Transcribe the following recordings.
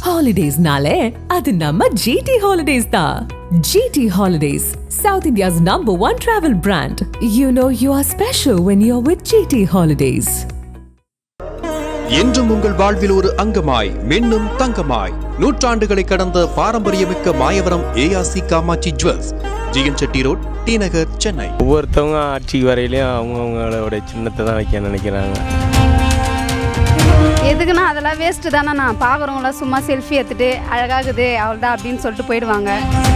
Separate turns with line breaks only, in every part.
ஹாலிடேஸ்னாலே அது நம்ம ஜிடி ஹாலிடேஸ் தான் GT holidays South India's number one travel brand you know you are special when you are with GT holidays
என்றும் உங்கள் வாழ்வில் ஒரு அங்கமாய் மின்னும் தங்கமாய் நூற்றாண்டுகளை கடந்த பாரம்பரியமிக்க Mayavaram ARC Kamatchi jewels GN Chetty road T Nagar Chennai
ஒவ்வொருத்தவங்க ஆட்சிக்கு வரையிலையும் அவங்கவுங்களோட சின்னத்தை தான் வைக்க நினைக்கிறாங்க
எதுக்குன்னா அதெல்லாம் வேஸ்ட்டு தானே நான் பார்க்குறவங்களாம் சும்மா செல்ஃபி எடுத்துட்டு அழகாகுது அவ்வளோதான் அப்படின்னு சொல்லிட்டு போயிடுவாங்க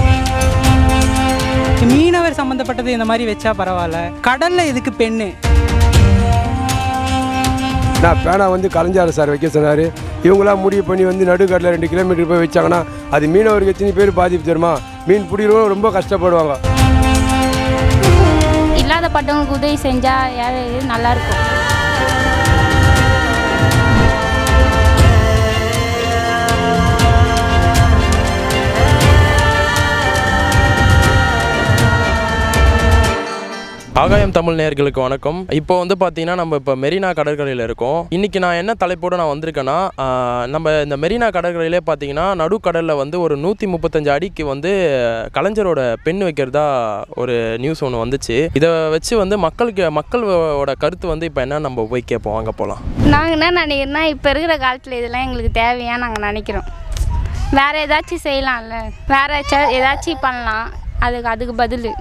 மீனவர் சம்மந்தப்பட்டது இந்த மாதிரி வச்சா பரவாயில்ல கடல்ல எதுக்கு பெண்ணு
நான் பேனா வந்து கலைஞர் சார் வைக்க சொன்னார் இவங்களாம் முடிவு பண்ணி வந்து நடுக்கடலில் ரெண்டு கிலோமீட்டர் போய் வச்சாங்கன்னா அது மீனவருக்கு எத்தனை பேர் பாதிப்பு தெரியுமா மீன் பிடிக்கிறவங்க ரொம்ப கஷ்டப்படுவாங்க
இல்லாதப்பட்டவங்களுக்கு உதவி செஞ்சால் யார் நல்லா இருக்கும்
ஆகாயம் தமிழ் நேயர்களுக்கு வணக்கம் இப்போ வந்து பார்த்தீங்கன்னா நம்ம இப்போ மெரினா கடற்கரையில் இருக்கோம் இன்னைக்கு நான் என்ன தலைப்போடு நான் வந்திருக்கேன்னா ஆஹ், நம்ம இந்த மெரினா கடற்கரையிலே பார்த்தீங்கன்னா நடுக்கடலில் வந்து ஒரு நூற்றி முப்பத்தஞ்சு அடிக்கு வந்து கலைஞரோட பெண் வைக்கிறதா ஒரு நியூஸ் ஒன்று வந்துச்சு இதை வச்சு வந்து மக்களுக்கு மக்களோட கருத்து வந்து இப்போ என்ன நம்ம போய் கேட்போம் வாங்க போகலாம்
நாங்கள் என்ன நினைக்கிறோன்னா இப்போ இருக்கிற காலத்தில் இதெல்லாம் எங்களுக்கு தேவையா நாங்கள் நினைக்கிறோம் வேறு ஏதாச்சும் செய்யலாம்ல வேறு ஏதாச்சும் பண்ணலாம் அதுக்கு அதுக்கு பதில்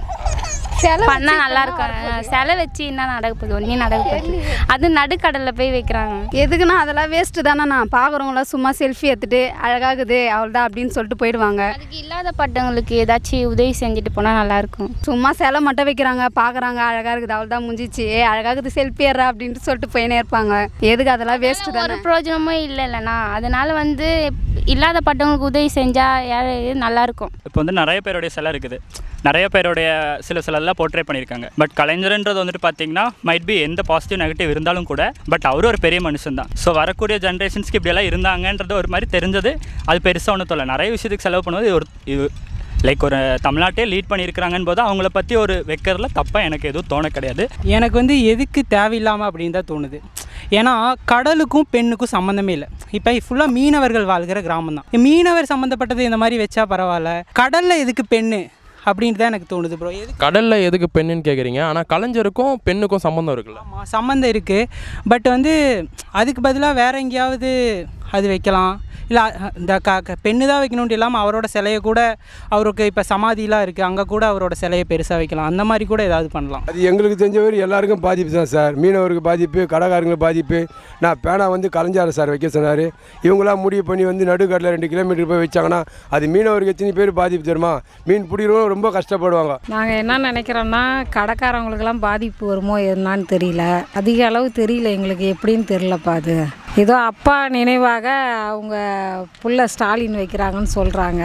பண்ணால் நல்லா இருக்கும் சிலை வச்சு என்ன நடக்க போகுது ஒன்றும் நடக்க போகுது அது நடுக்கடலில் போய் வைக்கிறாங்க
எதுக்குன்னா அதெல்லாம் வேஸ்ட்டு தானே நான் பார்க்குறவங்களாம் சும்மா செல்ஃபி எடுத்துட்டு அழகாகுது அவ்வளோதான் அப்படின்னு சொல்லிட்டு போயிடுவாங்க
அதுக்கு இல்லாதப்பட்டவங்களுக்கு ஏதாச்சும் உதவி செஞ்சுட்டு போனால் நல்லாயிருக்கும்
சும்மா சிலை மட்டும் வைக்கிறாங்க பார்க்குறாங்க அழகாக இருக்குது அவ்வளோதான் முடிஞ்சிச்சு ஏ அழகாகுது செல்ஃபி ஏறா அப்படின்ட்டு சொல்லிட்டு போயினே இருப்பாங்க எதுக்கு அதெல்லாம் வேஸ்ட்டு
ஒரு
தானே
பிரயோஜனமும் இல்லை இல்லைண்ணா அதனால் வந்து இல்லாதப்பட்டவங்களுக்கு உதவி செஞ்சால் யார் நல்லாயிருக்கும்
இப்போ வந்து நிறைய பேருடைய சிலை இருக்குது நிறைய பேருடைய சில சிலெல்லாம் போர்ட்ரே பண்ணியிருக்காங்க பட் கலைஞர்ன்றது வந்துட்டு பார்த்தீங்கன்னா மைட் பி எந்த பாசிட்டிவ் நெகட்டிவ் இருந்தாலும் கூட பட் அவரும் ஒரு பெரிய மனுஷன் தான் ஸோ வரக்கூடிய ஜென்ரேஷன்ஸ்க்கு இப்படியெல்லாம் இருந்தாங்கன்றது ஒரு மாதிரி தெரிஞ்சது அது பெருசாக ஒன்றும் தொல்லை நிறைய விஷயத்துக்கு செலவு பண்ணுவது ஒரு இது லைக் ஒரு தமிழ்நாட்டே லீட் பண்ணியிருக்கிறாங்கன்னு போது அவங்கள பற்றி ஒரு வைக்கிறதுல தப்பாக எனக்கு எதுவும் தோண கிடையாது
எனக்கு வந்து எதுக்கு தேவையில்லாமல் அப்படின்னு தான் தோணுது ஏன்னா கடலுக்கும் பெண்ணுக்கும் சம்மந்தமே இல்லை இப்போ ஃபுல்லாக மீனவர்கள் வாழ்கிற கிராமம் தான் மீனவர் சம்மந்தப்பட்டது இந்த மாதிரி வச்சா பரவாயில்ல கடலில் எதுக்கு பெண்ணு அப்படின்ட்டு தான் எனக்கு தோணுது ப்ரோ எதுக்கு
கடலில் எதுக்கு பெண்ணுன்னு கேட்குறீங்க ஆனால் கலைஞருக்கும் பெண்ணுக்கும் சம்மந்தம் இருக்குல்ல
ஆமாம் சம்மந்தம் இருக்குது பட் வந்து அதுக்கு பதிலாக வேற எங்கேயாவது அது வைக்கலாம் இல்லை இந்த க க பெண்ணு தான் வைக்கணுன்ட்டு இல்லாமல் அவரோட சிலையை கூட அவருக்கு இப்போ சமாதிலாம் இருக்குது அங்கே கூட அவரோட சிலையை பெருசாக வைக்கலாம் அந்த மாதிரி கூட ஏதாவது பண்ணலாம்
அது எங்களுக்கு தெரிஞ்சவர் எல்லாருக்கும் பாதிப்பு தான் சார் மீனவருக்கு பாதிப்பு கடைக்காரங்களுக்கு பாதிப்பு நான் பேனா வந்து கலைஞர் சார் வைக்க சொன்னார் இவங்களாம் முடிவு பண்ணி வந்து நடுக்கடலில் ரெண்டு கிலோமீட்டர் போய் வச்சாங்கன்னா அது மீனவருக்கு எத்தனை பேர் பாதிப்பு தெரியுமா மீன் பிடிக்கிறவங்க ரொம்ப கஷ்டப்படுவாங்க
நாங்கள் என்ன நினைக்கிறோன்னா கடைக்காரவங்களுக்கெல்லாம் பாதிப்பு வருமோ என்னன்னு தெரியல அதிக அளவு தெரியல எங்களுக்கு எப்படின்னு தெரிலப்பா அது ஏதோ அப்பா நினைவாக அவங்க புள்ள ஸ்டாலின் வைக்கிறாங்கன்னு சொல்கிறாங்க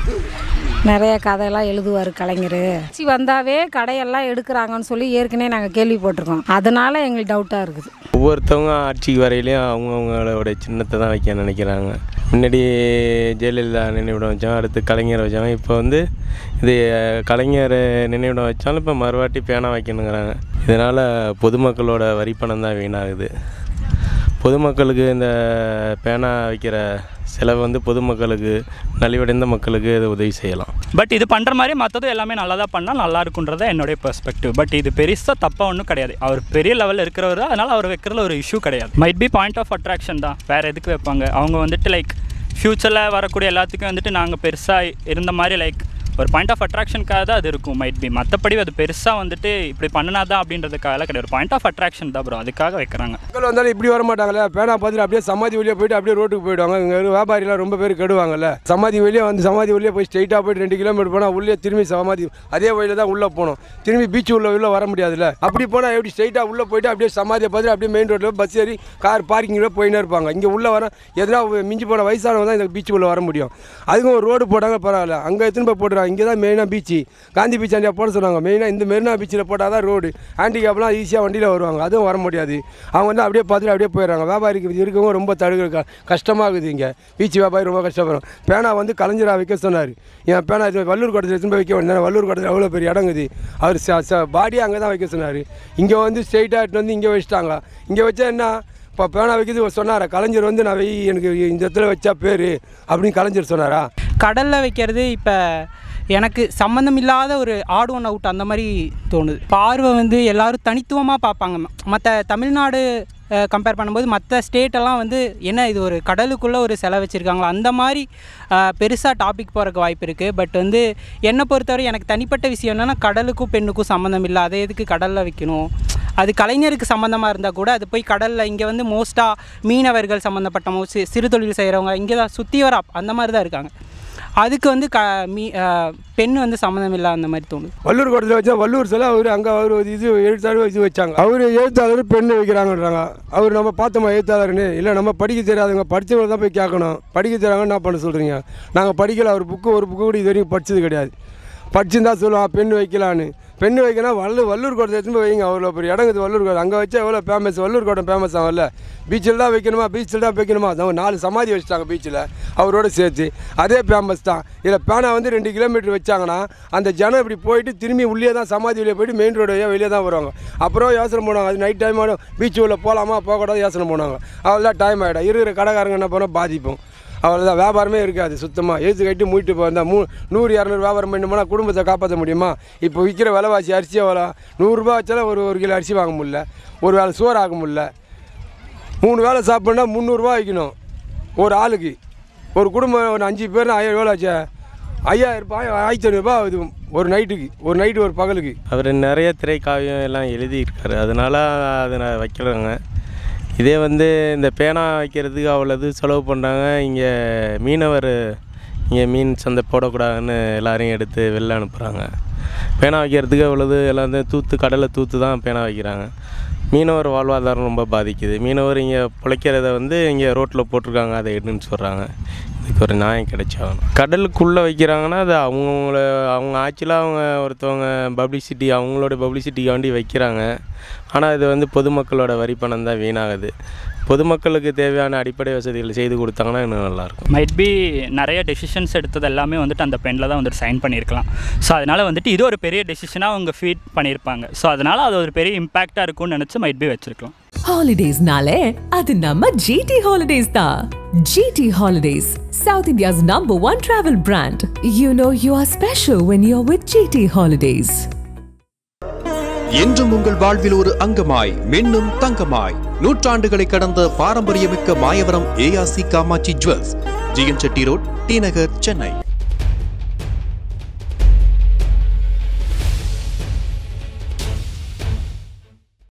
நிறைய கதையெல்லாம் எழுதுவார் கலைஞர் ஆட்சி வந்தாவே கடையெல்லாம் எடுக்கிறாங்கன்னு சொல்லி ஏற்கனவே நாங்கள் கேள்விப்பட்டிருக்கோம் அதனால எங்களுக்கு டவுட்டாக இருக்குது
ஒவ்வொருத்தவங்க ஆட்சிக்கு வரையிலையும் அவங்கவுங்களோட சின்னத்தை தான் வைக்க நினைக்கிறாங்க முன்னாடி ஜெயலலிதா நினைவிடம் வச்சோம் அடுத்து கலைஞர் வச்சோம் இப்போ வந்து இது கலைஞர் நினைவிடம் வச்சாலும் இப்போ மறுவாட்டி பேனா வைக்கணுங்கிறாங்க இதனால் பொதுமக்களோட வரிப்பணம் தான் வீணாகுது பொதுமக்களுக்கு இந்த பேனா வைக்கிற செலவு வந்து பொதுமக்களுக்கு நலிவடைந்த மக்களுக்கு இதை உதவி செய்யலாம்
பட் இது பண்ணுற மாதிரி மற்றதும் எல்லாமே நல்லா தான் பண்ணால் நல்லா இருக்குன்றத என்னுடைய பெர்ஸ்பெக்டிவ் பட் இது பெருசாக தப்பாக ஒன்றும் கிடையாது அவர் பெரிய லெவலில் இருக்கிறவர் தான் அதனால் அவர் வைக்கிறதுல ஒரு இஷ்யூ கிடையாது might be point of attraction தான் வேறு எதுக்கு வைப்பாங்க அவங்க வந்துட்டு லைக் ஃப்யூச்சரில் வரக்கூடிய எல்லாத்துக்கும் வந்துட்டு நாங்கள் பெருசாக இருந்த மாதிரி லைக் ஒரு பாயிண்ட் ஆஃப் அட்ராக்ஷனுக்காக தான் அது இருக்கும் மைட் பி மற்றபடி அது பெருசாக வந்துட்டு இப்படி பண்ணினா தான் அப்படின்றதுக்காக கிடையாது பாயிண்ட் ஆஃப் அட்ராக்ஷன் தான் ப்ரோ அதுக்காக வைக்கிறாங்க
மக்கள் வந்தாலும் இப்படி வர மாட்டாங்களே பேனா பார்த்துட்டு அப்படியே சமாதி வழியாக போயிட்டு அப்படியே ரோட்டுக்கு போயிடுவாங்க இங்கே வியாபாரிலாம் ரொம்ப பேர் கெடுவாங்கல்ல சமாதி வழியாக வந்து சமாதி வழியாக போய் ஸ்ட்ரைட்டாக போயிட்டு ரெண்டு கிலோமீட்டர் போனால் உள்ளே திரும்பி சமாதி அதே வழியில் தான் உள்ளே போகணும் திரும்பி பீச் உள்ள உள்ள வர முடியாதுல்ல அப்படி போனால் எப்படி ஸ்ட்ரைட்டாக உள்ளே போயிட்டு அப்படியே சமாதியை பார்த்துட்டு அப்படியே மெயின் ரோட்டில் பஸ் ஏறி கார் பார்க்கிங்கில் போயினே இருப்பாங்க இங்கே உள்ளே வர எதனா மிஞ்சி போன வயசானவங்க தான் இந்த பீச் உள்ள வர முடியும் அதுக்கும் ஒரு ரோடு போட்டாங்க பரவாயில்ல அங்கே எத்தனை போய் போட்டுறாங்க இங்கே தான் மெயினாக பீச் காந்தி பீச் அண்டியா போட சொன்னாங்க மெயினாக இந்த மெரினா பீச்சில் போட்டால் தான் ரோடு ஹேண்டிகேப்லாம் ஈஸியாக வண்டியில் வருவாங்க அதுவும் வர முடியாது அவங்க வந்து அப்படியே பார்த்துட்டு அப்படியே போயிடுறாங்க வியாபாரிக்கு இருக்கவங்க ரொம்ப தடுக்க க- கஷ்டமாகுது இங்கே பீச் வியாபாரி ரொம்ப கஷ்டப்படும் பேனா வந்து கலைஞராக வைக்க சொன்னார் என் பேனா இது வள்ளூர் கோட்டத்தில் எடுத்துன்னு போய் வைக்க வேண்டியது வள்ளூர் கோட்டத்தில் எவ்வளோ பெரிய இடங்குது அவர் பாடியை அங்கே தான் வைக்க சொன்னார் இங்கே வந்து ஸ்ட்ரெயிட்டாக எடுத்து வந்து இங்கே வச்சுட்டாங்க இங்கே வச்சா என்ன இப்போ பேனா வைக்கிறது சொன்னாரா கலைஞர் வந்து நான் வை எனக்கு இந்த இடத்துல வச்சா பேர் அப்படின்னு கலைஞர் சொன்னாரா
கடலில் வைக்கிறது இப்போ எனக்கு சம்மந்தம் இல்லாத ஒரு ஆட் ஒன் அவுட் அந்த மாதிரி தோணுது பார்வை வந்து எல்லாரும் தனித்துவமாக பார்ப்பாங்க மற்ற தமிழ்நாடு கம்பேர் பண்ணும்போது மற்ற ஸ்டேட்டெல்லாம் வந்து என்ன இது ஒரு கடலுக்குள்ளே ஒரு சிலை வச்சுருக்காங்களா அந்த மாதிரி பெருசாக டாபிக் போகிறக்கு வாய்ப்பு இருக்குது பட் வந்து என்னை பொறுத்தவரை எனக்கு தனிப்பட்ட விஷயம் என்னென்னா கடலுக்கும் பெண்ணுக்கும் சம்மந்தம் இல்லை அதை எதுக்கு கடலில் வைக்கணும் அது கலைஞருக்கு சம்மந்தமாக இருந்தால் கூட அது போய் கடலில் இங்கே வந்து மோஸ்ட்டாக மீனவர்கள் சம்மந்தப்பட்ட மோ சி சிறு தொழில் செய்கிறவங்க இங்கே தான் சுற்றி வர அந்த மாதிரி தான் இருக்காங்க அதுக்கு வந்து க மீ அஹ், பெண் வந்து சம்மந்தம் இல்லை அந்த மாதிரி தோணுது
வள்ளூர் கோட்டத்தில் வச்சா வள்ளூர் சிலை அவர் அங்கே அவர் ஒரு இது எழுத்தாளர் இது வச்சாங்க அவர் எழுத்தாளர் பெண்ணு வைக்கிறாங்கன்றாங்க அவர் நம்ம பார்த்தோமா எழுத்தாளர்னு இல்லை நம்ம படிக்க தெரியாதவங்க படித்தவங்க தான் போய் கேட்கணும் படிக்க தெரியாங்க என்ன பண்ண சொல்கிறீங்க நாங்கள் படிக்கல அவர் புக்கு ஒரு புக்கு கூட இது வரைக்கும் படித்தது கிடையாது படிச்சிருந்தா சொல்லுவான் பெண் வைக்கலான்னு பெண் வைக்கணும் வள்ளூர் வள்ளூர் கோட்டை எடுத்துன்னு போய் வைங்க அவ்வளோ பெரிய இடங்குது வள்ளூர் கோட்டை அங்கே வச்சா எவ்வளோ ஃபேமஸ் வள்ளூர் கோட்டை ஃபேமஸ் ஆகல பீச்சில் தான் வைக்கணுமா பீச்சில் தான் வைக்கணுமா அவங்க நாலு சமாதி வச்சுட்டாங்க பீச்சில் அவரோட சேர்த்து அதே ஃபேமஸ் தான் இதில் பேனா வந்து ரெண்டு கிலோமீட்டர் வச்சாங்கன்னா அந்த ஜனம் இப்படி போயிட்டு திரும்பி உள்ளே தான் சமாதி வெளியே போயிட்டு மெயின் ரோடு வழியா வெளியே தான் வருவாங்க அப்புறம் யோசனை போனாங்க அது நைட் டைம் ஆகிடும் பீச் உள்ள போகலாமா போகக்கூடாது யோசனை போனாங்க அவ்வளோதான் டைம் ஆகிடும் இருக்கிற கடைக்காரங்க என்ன பண்ணால் பாதிப்போம் அவ்வளோதான் வியாபாரமே இருக்காது சுத்தமாக எழுத்து கட்டி மூட்டு போயிருந்தா மூ நூறு இரநூறு வியாபாரம் பண்ணோம்னா குடும்பத்தை காப்பாற்ற முடியுமா இப்போ விற்கிற விலைவாசி அரிசி எவ்வளோ நூறுரூபா வச்சாலும் ஒரு ஒரு கிலோ அரிசி வாங்க முடியல ஒரு வேளை சோறு ஆக முடியல மூணு வேளை சாப்பிட்னா முந்நூறுரூவா வைக்கணும் ஒரு ஆளுக்கு ஒரு குடும்பம் ஒரு அஞ்சு பேர் ஐயாயிரம் எவ்வளோ ஆச்சு ஐயாயிரம் ரூபாய் ஆயிரத்தி ஐநூறுரூபா இது ஒரு நைட்டுக்கு ஒரு நைட்டு ஒரு பகலுக்கு
அவர் நிறைய திரைக்காவியம் எல்லாம் எழுதியிருக்காரு அதனால அதை நான் வைக்கிறாங்க இதே வந்து இந்த பேனா வைக்கிறதுக்கு அவ்வளோது செலவு பண்ணுறாங்க இங்கே மீனவர் இங்கே மீன் சந்தை போடக்கூடாதுன்னு எல்லாரையும் எடுத்து வெளில அனுப்புகிறாங்க பேனா வைக்கிறதுக்கு அவ்வளோது எல்லாம் வந்து தூத்து கடலை தூத்து தான் பேனா வைக்கிறாங்க மீனவர் வாழ்வாதாரம் ரொம்ப பாதிக்குது மீனவர் இங்கே பிழைக்கிறத வந்து இங்கே ரோட்டில் போட்டிருக்காங்க அதை எடுன்னு சொல்கிறாங்க இதுக்கு ஒரு நியாயம் கிடைச்சாகணும் கடலுக்குள்ளே வைக்கிறாங்கன்னா அது அவங்கள அவங்க ஆக்சுவலாக அவங்க ஒருத்தவங்க பப்ளிசிட்டி அவங்களோட பப்ளிசிட்டிக்காண்டி வைக்கிறாங்க ஆனால் இது வந்து பொதுமக்களோட வரி பணம் தான் வீணாகுது பொதுமக்களுக்கு தேவையான அடிப்படை வசதிகள் செய்து கொடுத்தாங்கன்னா இன்னும் நல்லாயிருக்கும்
மைட் பி நிறைய டெசிஷன்ஸ் எடுத்தது எல்லாமே வந்துட்டு அந்த பெண்ணில் தான் வந்துட்டு சைன் பண்ணியிருக்கலாம் ஸோ அதனால் வந்துட்டு இது ஒரு பெரிய டெசிஷனாக அவங்க ஃபீட் பண்ணியிருப்பாங்க ஸோ அதனால் அது ஒரு பெரிய இம்பேக்டாக இருக்கும்னு நினச்சி மைட் பி வச்சிருக்கலாம்
ஹாலிடேஸ்னாலே அது நம்ம ஜிடி ஹாலிடேஸ் தான் GT holidays South India's number one travel brand you know you are special when you are with GT holidays
என்றும் உங்கள் வாழ்வில் ஒரு அங்கமாய் மின்னும் தங்கமாய் நூற்றாண்டுகளை கடந்த பாரம்பரியமிக்க Mayavaram ARC Kamatchi jewels GN Chetty road T Nagar Chennai